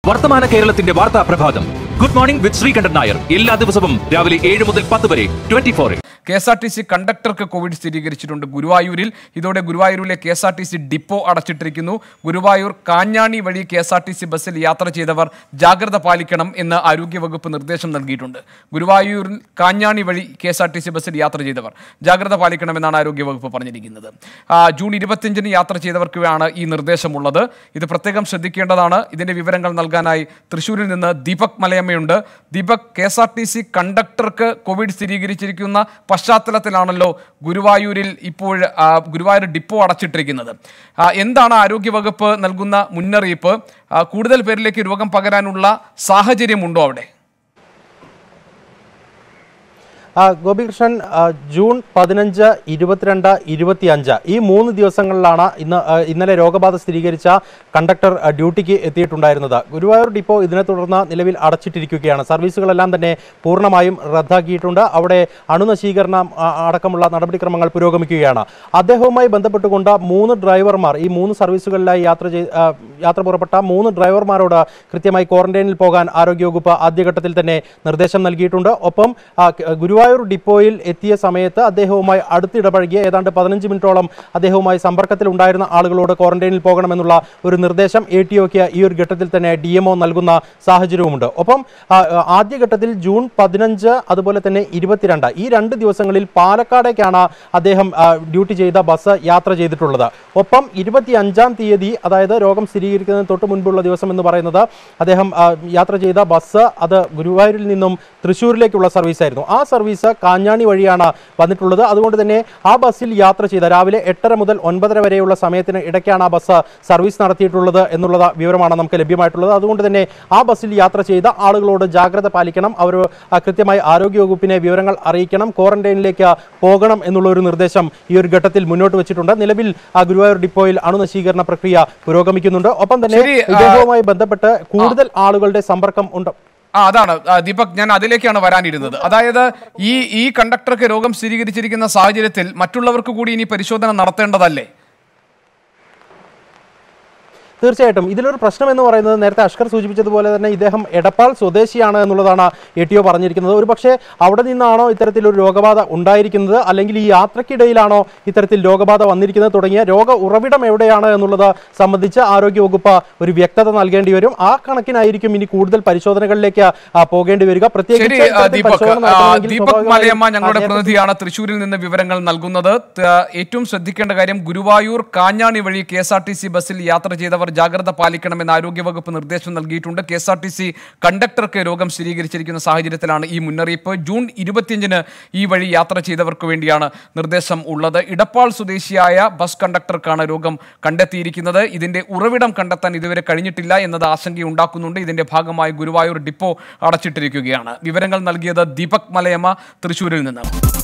വർത്തമാന കേരളത്തിന്റെ വാർത്താ പ്രഭാതം good morning with Sreekandan Nair എല്ലാ ദിവസവും രാവിലെ ഏഴ് മുതൽ പത്ത് വരെ ട്വന്റി ഫോറിൽ K S R T C കണ്ടക്ടർക്ക് കോവിഡ് സ്ഥിരീകരിച്ചിട്ടുണ്ട് ഗുരുവായൂരിൽ ഇതോടെ ഗുരുവായൂരിലെ K S R T C depot അടച്ചിട്ടിരിക്കുന്നു ഗുരുവായൂർ കാഞ്ഞാണി വഴി K S R T C ബസ്സിൽ യാത്ര ചെയ്തവർ ജാഗ്രത പാലിക്കണം എന്ന് ആരോഗ്യവകുപ്പ് നിർദ്ദേശം നൽകിയിട്ടുണ്ട് ഗുരുവായൂരിൽ കാഞ്ഞാണി വഴി K S R T C ബസ്സിൽ യാത്ര ചെയ്തവർ ജാഗ്രത പാലിക്കണമെന്നാണ് ആരോഗ്യവകുപ്പ് പറഞ്ഞിരിക്കുന്നത് ആ, ജൂൺ ഇരുപത്തിയഞ്ചിന് യാത്ര ചെയ്തവർക്കാണ് ഈ നിർദ്ദേശമുള്ളത് ഇത് പ്രത്യേകം ശ്രദ്ധിക്കേണ്ടതാണ് ഇതിന്റെ വിവരങ്ങൾ നൽകാനായി തൃശ്ശൂരിൽ നിന്ന് ദീപക് മലയമ്മയുണ്ട് Deepak K S R T C കണ്ടക്ടർക്ക് കോവിഡ് സ്ഥിരീകരിച്ചിരിക്കുന്ന പശ്ചാത്തലത്തിലാണല്ലോ ഗുരുവായൂരിൽ ഇപ്പോൾ ആ, ഗുരുവായൂർ ഡിപ്പോ അടച്ചിട്ടിരിക്കുന്നത് ആ, എന്താണ് ആരോഗ്യവകുപ്പ് നൽകുന്ന മുന്നറിയിപ്പ് ആ, കൂടുതൽ പേരിലേക്ക് രോഗം പകരാനുള്ള സാഹചര്യമുണ്ടോ അവിടെ ആ, ഗോപികൃഷ്ണൻ ആ, ജൂൺ പതിനഞ്ച് ഇരുപത്തിരണ്ട് ഇരുപത്തിയഞ്ച് ഈ മൂന്ന് ദിവസങ്ങളിലാണ് ഇന്ന് ആ, ഇന്നലെ രോഗബാധ സ്ഥിരീകരിച്ച കണ്ടക്ടർ ആ, ഡ്യൂട്ടിക്ക് എത്തിയിട്ടുണ്ടായിരുന്നത് ഗുരുവായൂർ ഡിപ്പോ ഇതിനെ തുടർന്ന് നിലവിൽ അടച്ചിട്ടിരിക്കുകയാണ് സർവീസുകളെല്ലാം തന്നെ പൂർണ്ണമായും റദ്ദാക്കിയിട്ടുണ്ട് അവിടെ അണുനശീകരണം ആ, അടക്കമുള്ള നടപടിക്രമങ്ങൾ പുരോഗമിക്കുകയാണ് അദ്ദേഹവുമായി ബന്ധപ്പെട്ടുകൊണ്ട് മൂന്ന് ഡ്രൈവർമാർ ഈ മൂന്ന് സർവീസുകളിലായി യാത്ര ചെയ് ആ, യാത്ര പുറപ്പെട്ട മൂന്ന് ഡ്രൈവർമാരോട് കൃത്യമായി ക്വാറന്റൈനിൽ പോകാൻ ആരോഗ്യവകുപ്പ് ആദ്യഘട്ടത്തിൽ തന്നെ നിർദ്ദേശം നൽകിയിട്ടുണ്ട് ഒപ്പം ആ, ക- ഗുരുവായൂർ ഡിപ്പോയിൽ എത്തിയ സമയത്ത് അദ്ദേഹവുമായി അടുത്തിടപഴകിയ ഏതാണ്ട് പതിനഞ്ച് മിനിറ്റോളം അദ്ദേഹവുമായി സമ്പർക്കത്തിൽ ഉണ്ടായിരുന്ന ആളുകളോട് ക്വാറന്റൈനിൽ പോകണമെന്നുള്ള ഒരു നിർദ്ദേശം എ ടി ഒക്ക് ഈ ഒരു ഘട്ടത്തിൽ തന്നെ ഡി എംഒ നൽകുന്ന സാഹചര്യവുമുണ്ട് ഒപ്പം ആ, ആ, ആദ്യഘട്ടത്തിൽ ജൂൺ പതിനഞ്ച് അതുപോലെ തന്നെ ഇരുപത്തിരണ്ട് ഈ രണ്ട് ദിവസങ്ങളിൽ പാലക്കാടേക്കാണ് അദ്ദേഹം ആ, ഡ്യൂട്ടി ചെയ്ത ബസ് യാത്ര ചെയ്തിട്ടുള്ളത് ഒപ്പം ഇരുപത്തി അഞ്ചാം തീയതി അതായത് രോഗം സ്ഥിരീകരിക്കുന്നതിന് തൊട്ട് മുൻപുള്ള ദിവസം എന്ന് പറയുന്നത് അദ്ദേഹം ആ, യാത്ര ചെയ്ത ബസ് അത് ഗുരുവായൂരിൽ നിന്നും തൃശ്ശൂരിലേക്കുള്ള സർവീസ് ആയിരുന്നു ആ സർവീസ് കാഞ്ഞാണി വഴിയാണ് വന്നിട്ടുള്ളത് അതുകൊണ്ട് തന്നെ ആ ബസ്സിൽ യാത്ര ചെയ്ത രാവിലെ എട്ടര മുതൽ ഒൻപതര വരെയുള്ള സമയത്തിന് ഇടയ്ക്കാണ് ആ ബസ് സർവീസ് നടത്തിയിട്ടുള്ളത് എന്നുള്ള വിവരമാണ് നമുക്ക് ലഭ്യമായിട്ടുള്ളത് അതുകൊണ്ട് തന്നെ ആ ബസ്സിൽ യാത്ര ചെയ്ത ആളുകളോട് ജാഗ്രത പാലിക്കണം അവർ ആ, കൃത്യമായി ആരോഗ്യവകുപ്പിനെ വിവരങ്ങൾ അറിയിക്കണം ക്വാറന്റൈനിലേക്ക് പോകണം എന്നുള്ള ഒരു നിർദ്ദേശം ഈ ഒരു ഘട്ടത്തിൽ മുന്നോട്ട് വെച്ചിട്ടുണ്ട് നിലവിൽ ആ ഗുരുവായൂർ ഡിപ്പോയിൽ അണുനശീകരണ പ്രക്രിയ പുരോഗമിക്കുന്നുണ്ട് ഒപ്പം തന്നെ ശരി, ആ, ഇദ്ദേഹവുമായി ബന്ധപ്പെട്ട് കൂടുതൽ ആളുകളുടെ സമ്പർക്കം ഉണ്ട് ആ അതാണ് ആ, ദീപക് ഞാൻ അതിലേക്കാണ് വരാനിരുന്നത് അതായത് ഈ ഈ കണ്ടക്ടർക്ക് രോഗം സ്ഥിരീകരിച്ചിരിക്കുന്ന സാഹചര്യത്തിൽ മറ്റുള്ളവർക്ക് കൂടി ഇനി പരിശോധന നടത്തേണ്ടതല്ലേ തീർച്ചയായിട്ടും ഇതിലൊരു പ്രശ്നം എന്ന് പറയുന്നത് നേരത്തെ അഷ്കർ സൂചിപ്പിച്ചതുപോലെ തന്നെ ഇദ്ദേഹം എടപ്പാൾ സ്വദേശിയാണ് എന്നുള്ളതാണ് എ ടി ഒ പറഞ്ഞിരിക്കുന്നത് ഒരു പക്ഷേ അവിടെ നിന്നാണോ ഇത്തരത്തിലൊരു രോഗബാധ ഉണ്ടായിരിക്കുന്നത് അല്ലെങ്കിൽ ഈ യാത്രക്കിടയിലാണോ ഇത്തരത്തിൽ രോഗബാധ വന്നിരിക്കുന്നത് തുടങ്ങിയ രോഗ ഉറവിടം എവിടെയാണ് എന്നുള്ളത് സംബന്ധിച്ച് ആരോഗ്യവകുപ്പ് ഒരു വ്യക്തത നൽകേണ്ടി വരും ആ കണക്കിനായിരിക്കും ഇനി കൂടുതൽ പരിശോധനകളിലേക്ക് ആ, പോകേണ്ടി വരിക ശരി പ്രത്യേകിച്ച് ആ, ഇത്തരത്തിൽ ദീപക് പരിശോധന ആ, നടത്തണമെങ്കിൽ ദീപക് സ്വാഭാവികമായും മലയമ്മ ഞങ്ങളുടെ ആ, നേരത്തെ പ്രതിനിധിയാണ് തൃശ്ശൂരിൽ നിന്ന് വിവരങ്ങൾ നൽകുന്നത് ത- ഏറ്റവും ശ്രദ്ധിക്കേണ്ട കാര്യം ഗുരുവായൂർ കാഞ്ഞാണി വഴി K S R T C ബസ്സിൽ യാത്ര ചെയ്തവർ ജാഗ്രത പാലിക്കണമെന്ന് ആരോഗ്യവകുപ്പ് നിർദ്ദേശം നൽകിയിട്ടുണ്ട് K S R T C കണ്ടക്ടർക്ക് രോഗം സ്ഥിരീകരിച്ചിരിക്കുന്ന സാഹചര്യത്തിലാണ് ഈ മുന്നറിയിപ്പ് ജൂൺ ഇരുപത്തിയഞ്ചിന് ഈ വഴി യാത്ര ചെയ്തവർക്ക് വേണ്ടിയാണ് നിർദ്ദേശം ഉള്ളത് ഇടപ്പാൾ സ്വദേശിയായ ബസ് കണ്ടക്ടർക്കാണ് രോഗം കണ്ടെത്തിയിരിക്കുന്നത് ഇതിന്റെ ഉറവിടം കണ്ടെത്താൻ ഇതുവരെ കഴിഞ്ഞിട്ടില്ല എന്നത് ആശങ്കയുണ്ടാക്കുന്നുണ്ട് ഇതിന്റെ ഭാഗമായി ഗുരുവായൂർ ഡിപ്പോ അടച്ചിട്ടിരിക്കുകയാണ് വിവരങ്ങൾ നൽകിയത് ദീപക് മലയമ്മ തൃശൂരിൽ നിന്ന്